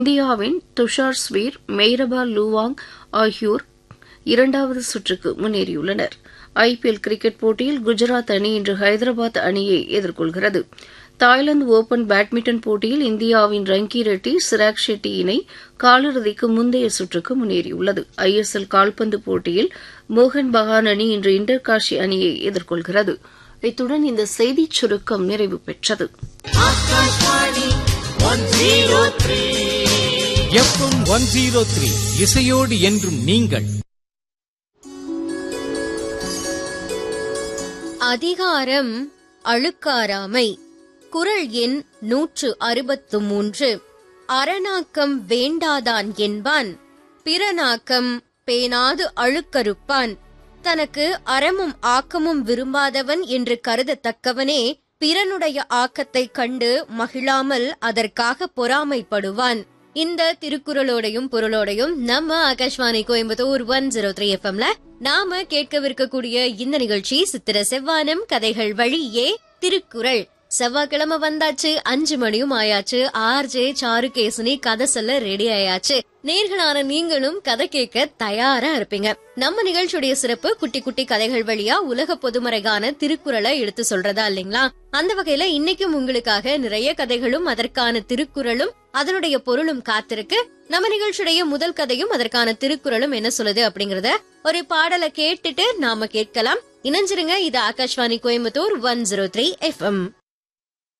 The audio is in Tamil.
இந்தியாவின் துஷார் ஸ்வீர் மெய்ரபா லூவாங் ஆகியோர் இரண்டாவது சுற்றுக்கு முன்னேறியுள்ளனர் ஐபிஎல் கிரிக்கெட் போட்டியில் குஜராத் அணி இன்று ஹைதராபாத் அணியை எதிர்கொள்கிறது தாய்லாந்து ஒபன் பேட்மிண்டன் போட்டியில் இந்தியாவின் ரங்கி ரெட்டி சிராக் ஷெட்டி இணை காலிறுதிக்கு முந்தைய சுற்றுக்கு முன்னேறியுள்ளது ஐஎஸ்எல் கால்பந்து போட்டியில் மோகன் பகான் அணி இன்று இன்டர்காஷி அணியை எதிர்கொள்கிறது இத்துடன் இந்த செய்திச் சுருக்கம் நிறைவு பெற்றது எஃப்எம் ஒன் ஜீரோ த்ரீ இசையோடு என்றும் நீங்கள் அதிகாரம் அழுக்காராமை குரல் எண் நூற்று அறுபத்து மூன்று அரணாக்கம் வேண்டாதான் என்பான் பிறனாக்கம் பேணாது அழுக்கறுப்பான் தனக்கு அறமும் ஆக்கமும் விரும்பாதவன் என்று கருதத்தக்கவனே பிறனுடைய ஆக்கத்தைக் கண்டு மகிழாமல் அதற்காக பொறாமைப்படுவான் இந்த திருக்குறளோடையும் பொருளோடையும் நம்ம Akashvani Coimbatore one zero three எஃப்எம்ல நாம கேட்கவிருக்கக்கூடிய இந்த நிகழ்ச்சி சித்திர செவ்வானம் கதைகள் வழியே திருக்குறள் செவ்வாய்க்கிழமை வந்தாச்சு அஞ்சு மணியும் ஆயாச்சு ஆர்ஜே சாருகேசனி கதை சொல்ல ரெடி ஆயாச்சு நேர்களான நீங்களும் கதை கேட்க தயாரா இருப்பீங்க நம்ம நிகழ்ச்சியுடைய சிறப்பு குட்டி குட்டி கதைகள் வழியா உலக பொதுமறைகான திருக்குறளை எடுத்து சொல்றதா இல்லைங்களா அந்த வகையில இன்னைக்கும் உங்களுக்காக நிறைய கதைகளும் அதற்கான திருக்குறளும் அதனுடைய பொருளும் காத்திருக்கு நம்ம நிகழ்ச்சியுடைய முதல் கதையும் அதற்கான திருக்குறளும் என்ன சொல்லுது அப்படிங்கறத ஒரு பாடலை கேட்டுட்டு நாம கேட்கலாம் இணைஞ்சிருங்க இது Akashvani Coimbatore one zero three FM